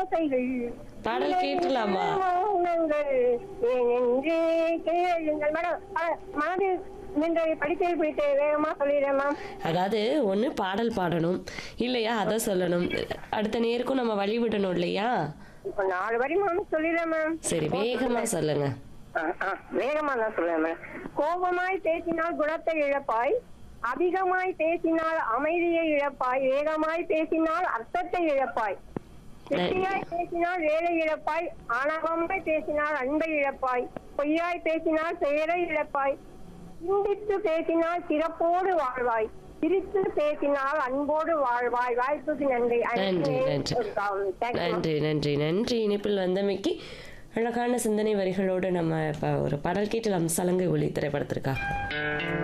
ஆசைகள் பாடல் கேட்கலாமா? மௌனங்கள் ஏனென்றே கேளுங்கள் மேடம் அஹ், மனதில் நின்று படிப்பை பிடித்து வேகமா சொல்லிடுறேன் மேம் அதாவது ஒன்று பாடல் பாடணும் இல்லையா அதை சொல்லணும் அடுத்த நேருக்கும் நம்ம வழி விடணும் இல்லையா இப்போ நாலு வரி மேம் சொல்லிடுறேன் மேம் சரி வேகமா சொல்லுங்க ஆ, ஆ, வேகமா தான் சொல்லுவேன் மேடம் கோபமாய் பேசினால் குணத்தை இழப்பாய் அதிகமாய் பேசினால் அமைதியை இழப்பாய் வேகமாய் பேசினால் அர்த்தத்தை இழப்பாய் வெற்றியாய் பேசினால் வேலை இழப்பாய் ஆணவமாய் பேசினால் அன்பை இழப்பாய் பொய்யாய் பேசினால் செயலை இழப்பாய் சிந்தித்து பேசினால் சிறப்போடு வாழ்வாய் சிரித்து பேசினால் அன்போடு வாழ்வாய் வாய்ப்புக்கு நன்றி நன்றி, நன்றி. Thank you. நன்றி நன்றி நன்றி இணைப்பில் வந்தமைக்கு அழகான சிந்தனை வரிகளோடு நம்ம இப்போ ஒரு பாடல் கேட்டலாம் சலங்கை ஒளி திரைப்படத்திற்காக